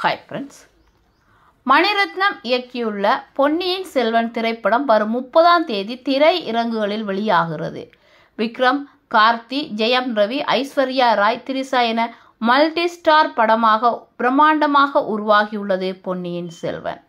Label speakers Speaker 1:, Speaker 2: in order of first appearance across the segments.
Speaker 1: hi friends Mani Ratnam இயக்கியுள்ள பொன்னியின் செல்வன் திரைப்படம் வரும் முப்பதாம் தேதி திரை இறங்குகளில் வெளியாகிறது விக்ரம் கார்த்தி ஜெயம் ரவி ஐஸ்வர்யா ராய் திரிசா என மல்டி ஸ்டார் படமாக பிரம்மாண்டமாக உருவாகியுள்ளது பொன்னியின் செல்வன்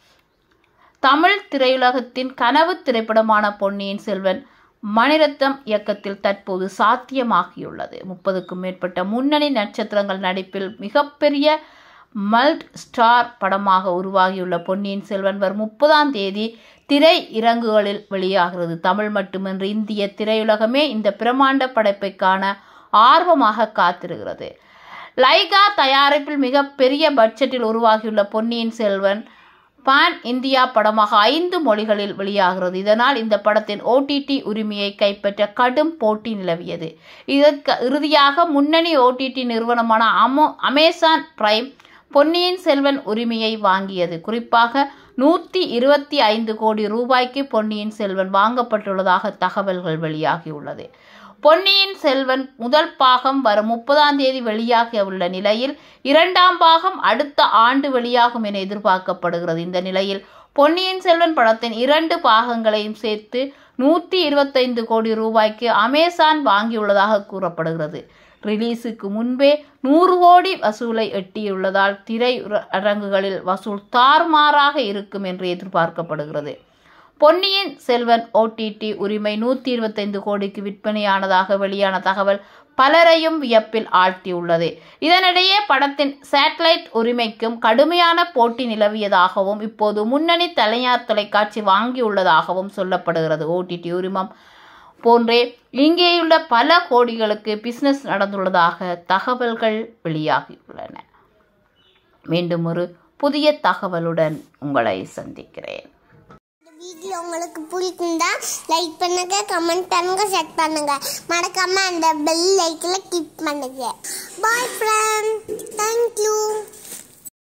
Speaker 1: தமிழ் திரையுலகத்தின் கனவு திரைப்படமான பொன்னியின் செல்வன் மணிரத்னம் இயக்கத்தில் தற்போது சாத்தியமாகியுள்ளது முப்பதுக்கும் மேற்பட்ட முன்னணி நட்சத்திரங்கள் நடிப்பில் மிகப்பெரிய மல்ட் ஸ்டார் படமாக உருவாகியுள்ள பொன்னியின் செல்வன் வரும் முப்பதாம் தேதி திரை இறங்குகளில் வெளியாகிறது தமிழ் மட்டுமின்றி இந்திய திரையுலகமே இந்த பிரமாண்ட படைப்பை காண ஆர்வமாக காத்திருக்கிறது லைகா தயாரிப்பில் மிகப்பெரிய பட்ஜெட்டில் உருவாகியுள்ள பொன்னியின் செல்வன் பான் இந்தியா படமாக ஐந்து மொழிகளில் வெளியாகிறது இதனால் இந்த படத்தின் ஓடிடி உரிமையை கைப்பற்ற கடும் போட்டி நிலவியது இதற்கு இறுதியாக முன்னணி ஓடிடி நிறுவனமான அமோ அமேசான் பிரைம் பொன்னியின் செல்வன் உரிமையை வாங்கியது குறிப்பாக நூற்றி இருபத்தி ஐந்து கோடி ரூபாய்க்கு பொன்னியின் செல்வன் வாங்கப்பட்டுள்ளதாக தகவல்கள் வெளியாகியுள்ளது பொன்னியின் செல்வன் முதல் பாகம் வரும் முப்பதாம் தேதி வெளியாக உள்ள நிலையில் இரண்டாம் பாகம் அடுத்த ஆண்டு வெளியாகும் என எதிர்பார்க்கப்படுகிறது இந்த நிலையில் பொன்னியின் செல்வன் படத்தின் இரண்டு பாகங்களையும் சேர்த்து நூற்றி இருபத்தைந்து கோடி ரூபாய்க்கு அமேசான் வாங்கியுள்ளதாக கூறப்படுகிறது ரிலீஸுக்கு முன்பே நூறு கோடி வசூலை எட்டியுள்ளதால் திரை அரங்குகளில் வசூல் தாறுமாறாக இருக்கும் என்று எதிர்பார்க்கப்படுகிறது பொன்னியின் செல்வன் ஓடிடி உரிமை நூற்றி இருபத்தைந்து கோடிக்கு விற்பனையானதாக வெளியான தகவல் பலரையும் வியப்பில் ஆழ்த்தியுள்ளது இதனிடையே படத்தின் சேட்டலைட் உரிமைக்கும் கடுமையான போட்டி நிலவியதாகவும் இப்போது முன்னணி தனியார் தொலைக்காட்சி வாங்கியுள்ளதாகவும் சொல்லப்படுகிறது ஓடிடி உரிமம் போன்றே இங்கேயுள்ள பல கோடிகளுக்கு பிசினஸ் நடந்துள்ளதாக தகவல்கள் வெளியாகியுள்ளன மீண்டும் ஒரு புதிய தகவலுடன் உங்களை சந்திக்கிறேன்
Speaker 2: வீடியோ உங்களுக்கு பிடிச்சிருந்தா லைக் பண்ணுங்க கமெண்ட் பண்ணுங்க ஷேர் பண்ணுங்க மறக்காம அந்த பெல் லைக்கில் கிளிக் பண்ணுங்க பாய் ஃப்ரெண்ட் தேங்க்யூ